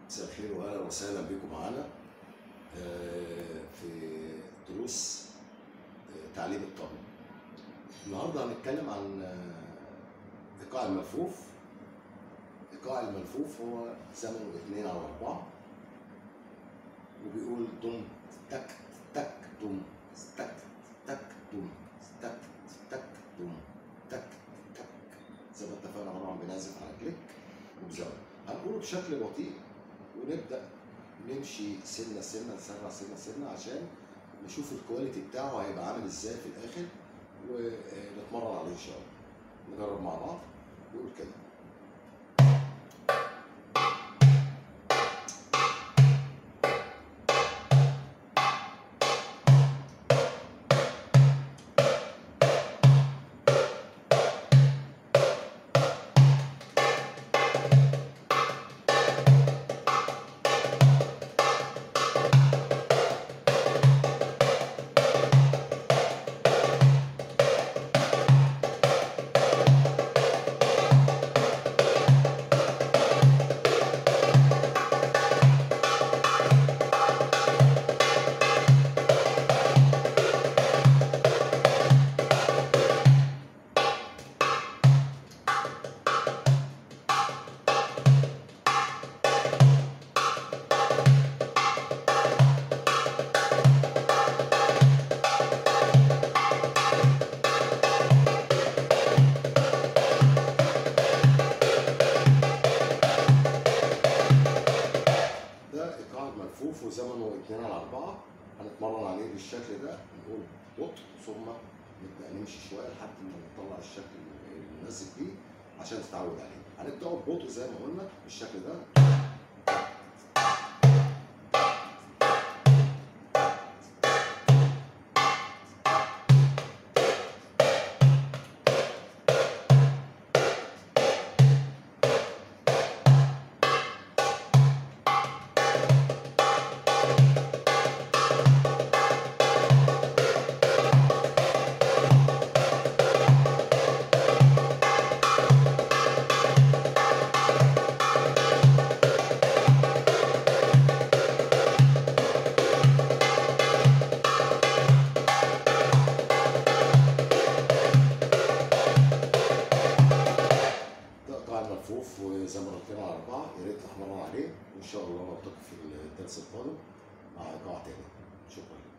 مساء الخير واهلا وسهلا بكم معانا آه، في دروس آه، تعليم الطبل النهارده هنتكلم عن آه، ايقاع الملفوف ايقاع الملفوف هو زمنه اتنين على اربعة وبيقول دم تك تك دم تك تك دم تك تك دم تك تك زي ما اتفقنا طبعا بنعزف على كليك وبزاوية هنقوله بشكل بطيء ونبدا نمشي سنه سنه نسرع سنه سنه عشان نشوف الكواليتي بتاعه هيبقى عامل ازاي في الاخر ونتمرن عليه ان شاء الله نجرب مع بعض نقول كده ده ايقاع الملفوف وزمنه 2 على 4 هنتمرن عليه بالشكل ده نقول بطء ثم نبدا نمشي شويه لحد ما نطلع الشكل المناسب بيه عشان تتعود عليه هنبداه ببطء زي ما قلنا بالشكل ده ده ايقاع الملفوف وزي ما قلت على اربعه يا ريت نتمرن عليه وان شاء الله نلتقي في الدرس القادم مع ايقاع تاني شكرا